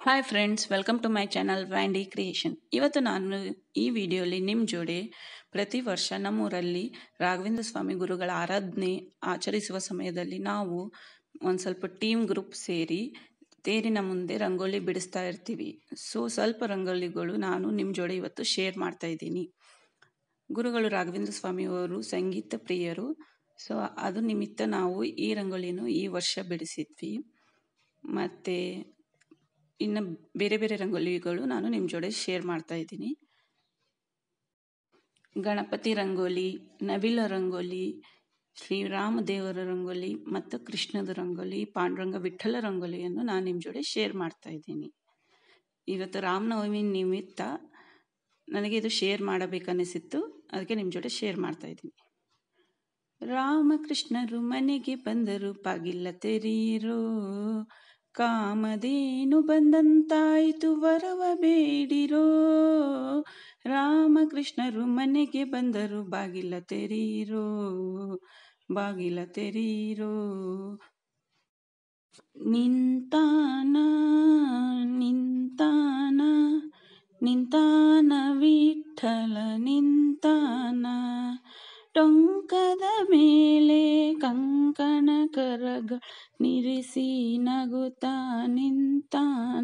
hi friends welcome to my channel ವ್ಯಾಂಡಿ creation ಇವತ್ತು ನಾನು ಈ ವಿಡಿಯೋಲಿ ನಿಮ್ಮ ಜೋಡಿ ಪ್ರತಿ ವರ್ಷ ನಮ್ಮೂರಲ್ಲಿ ರಾಘವೇಂದ್ರ ಸ್ವಾಮಿ ಗುರುಗಳ ಆರಾಧನೆ ಆಚರಿಸುವ ಸಮಯದಲ್ಲಿ ನಾವು ಒಂದು ಸ್ವಲ್ಪ ಟೀಮ್ ಗ್ರೂಪ್ ಸೇರಿ ತೇರಿನ ಮುಂದೆ ರಂಗೋಲಿ ಬಿಡಿಸ್ತಾ ಇರ್ತೀವಿ ಸೊ ಸ್ವಲ್ಪ ರಂಗೋಲಿಗಳು ನಾನು ನಿಮ್ಮ ಜೋಡಿ ಇವತ್ತು ಶೇರ್ ಮಾಡ್ತಾ ಇದ್ದೀನಿ ಗುರುಗಳು ರಾಘವೇಂದ್ರ ಸ್ವಾಮಿಯವರು ಸಂಗೀತ ಪ್ರಿಯರು ಸೊ ಅದು ನಿಮಿತ್ತ ನಾವು ಈ ರಂಗೋಲಿಯನ್ನು ಈ ವರ್ಷ ಬಿಡಿಸಿದ್ವಿ ಮತ್ತು ಇನ್ನು ಬೇರೆ ಬೇರೆ ರಂಗೋಲಿಗಳು ನಾನು ನಿಮ್ಮ ಜೋಡಿ ಶೇರ್ ಮಾಡ್ತಾ ಇದ್ದೀನಿ ಗಣಪತಿ ರಂಗೋಲಿ ನವಿಲ ರಂಗೋಲಿ ಶ್ರೀರಾಮ ದೇವರ ರಂಗೋಲಿ ಮತ್ತು ಕೃಷ್ಣದ ರಂಗೋಲಿ ಪಾಂಡುರಂಗ ವಿಠ್ಠಲ ರಂಗೋಲಿಯನ್ನು ನಾನು ನಿಮ್ಮ ಜೋಡಿ ಶೇರ್ ಮಾಡ್ತಾ ಇದ್ದೀನಿ ಇವತ್ತು ರಾಮನವಮಿ ನಿಮಿತ್ತ ನನಗೆ ಇದು ಶೇರ್ ಮಾಡಬೇಕನ್ನಿಸಿತ್ತು ಅದಕ್ಕೆ ನಿಮ್ಮ ಜೊತೆ ಶೇರ್ ಮಾಡ್ತಾ ಇದ್ದೀನಿ ರಾಮಕೃಷ್ಣರು ಮನೆಗೆ ಬಂದರು ಬಾಗಿಲ್ಲ ತೆರೀರೋ ಕಾಮಧೇನು ಬಂದಂತಾಯಿತು ವರವ ಬೇಡಿರೋ ರಾಮಕೃಷ್ಣರು ಮನೆಗೆ ಬಂದರು ಬಾಗಿಲ ತೆರೀರೋ ಬಾಗಿಲ ತೆರೀರೋ ನಿಂತಾನ ನಿಂತಾನ ನಿಂತಾನ ವಿಠಲ ನಿಂತಾನ ಟೊಂಕದ ಮೇಲೆ ಕಂಕಣ ಕರಗ ನಿರಿಸಿ ನಗುತ್ತಾ ನಿಂತಾನ